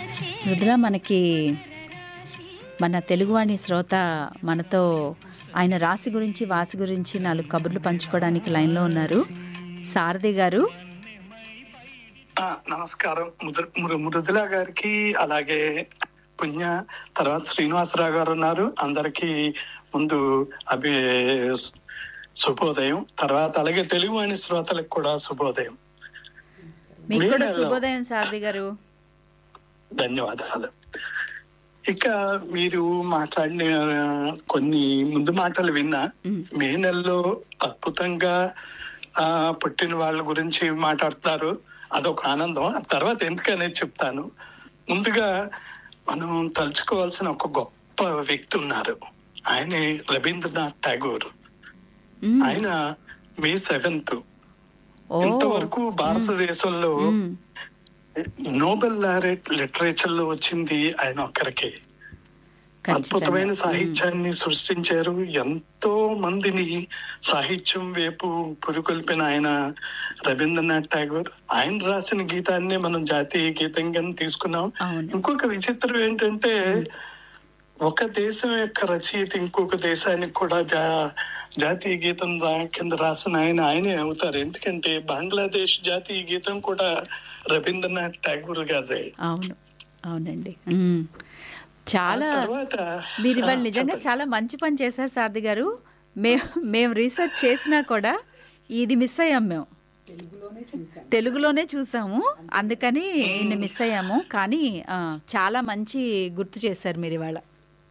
మృదుల మనకి మన తెలుగువాణి శ్రోత మనతో ఆయన రాశి గురించి వాసి గురించి నాలుగు కబుర్లు పంచుకోవడానికి లైన్లో ఉన్నారు సారథి గారు ఆ, నమస్కారం ముద్ర- మృ- మృదుల గారికి అలాగే పుణ్య తర్వాత శ్రీనివాసరావు గారు ఉన్నారు అందరికి ముందు అభి శుభోదయం తర్వాత అలాగే తెలుగు వాణి శ్రోతలకు కూడా శుభోదయం మీకు కూడా మీరెలా? శుభోదయం సారథి గారు ధన్యవాదాలు ఇక మీరు మాట్లాడిన కొన్ని ముందు మాటలు విన్నా మ్. మే నెలలో అద్భుతంగా ఆ, పుట్టిన వాళ్ళ గురించి మాట్లాడతారు అదొక ఆనందం ఆ తర్వాత ఎందుకనేది చెప్తాను ముందుగా మనం తలుచుకోవాల్సిన ఒక గొప్ప వ్యక్తి ఉన్నారు ఆయనే రవీంద్రనాథ్ ఠాగూర్ మ్, ఆయన మే సెవెంత్ ఓ ఇంతవరకు భారతదేశంలో మ్, నోబెల్ లారెట్ లిటరేచర్ లో వచ్చింది ఆయన ఒక్కరికే ఖచ్చితంగా. అద్భుతమైన మ్, సాహిత్యాన్ని సృష్టించారు ఎంతో మందిని సాహిత్యం వైపు పురుకొల్పిన ఆయన రవీంద్రనాథ్ ఠాగూర్ ఆయన రాసిన గీతాన్నే మనం జాతీయ గీతంగా తీసుకున్నాం అవును ఇంకొక విచిత్రం ఏంటంటే ఒక దేశం యొక్క రచయిత ఇంకొక దేశానికి కూడా జా జాతీయ గీతం రా కింద రాసిన ఆయన ఆయనే అవుతారు ఎందుకంటే బంగ్లాదేశ్ జాతీయ గీతం కూడా రవీంద్రనాథ్ ఠాగూర్ గారిదే అవును అవునండి మ్. చాలా ఆ తర్వాత మీరు ఇవాళ ఆ, నిజంగా చెప్పండి. చాలా మంచి పని చేశారు సారథి గారు మేము మేము రీసెర్చ్ చేసినా కూడా ఇది మిస్ అయ్యాం మేము తెలుగులోనే చూసాము అందుకని ఈయన మిస్ అయ్యాము కానీ ఆ, చాలా మంచి గుర్తు చేశారు మీరు ఇవాళ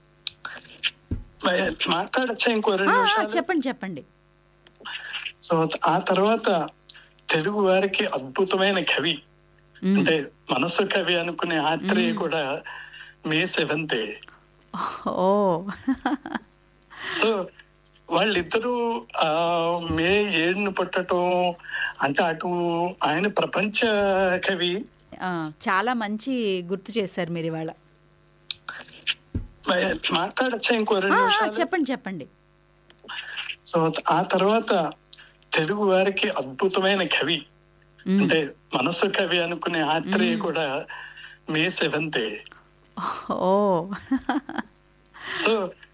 మరి మాట్లాడచ్చా ఇంకో ఆ, రెండు ఆ, నిమిషాలు చెప్పండి చెప్పండి సో ఆ తర్వాత తెలుగు వారికి అద్భుతమైన కవి మ్, అంటే మనసు కవి అనుకునే ఆత్రేయ కూడా మే సెవెంతే ఓ సో వాళ్ళిద్దరూ ఆ మే ఏడును పుట్టడం అంటే అటు ఆయన ప్రపంచ కవి ఆ, చాలా మంచి గుర్తు చేశారు మీరు ఇవాళ మరి మాట్లాడచ్చా ఇంకో ఆ, రెండు ఆ, నిమిషాలు చెప్పండి చెప్పండి సో ఆ తర్వాత తెలుగు వారికి అద్భుతమైన కవి మ్, అంటే మనసు కవి అనుకునే ఆత్రేయ కూడా మే సెవెంతే ఓ సో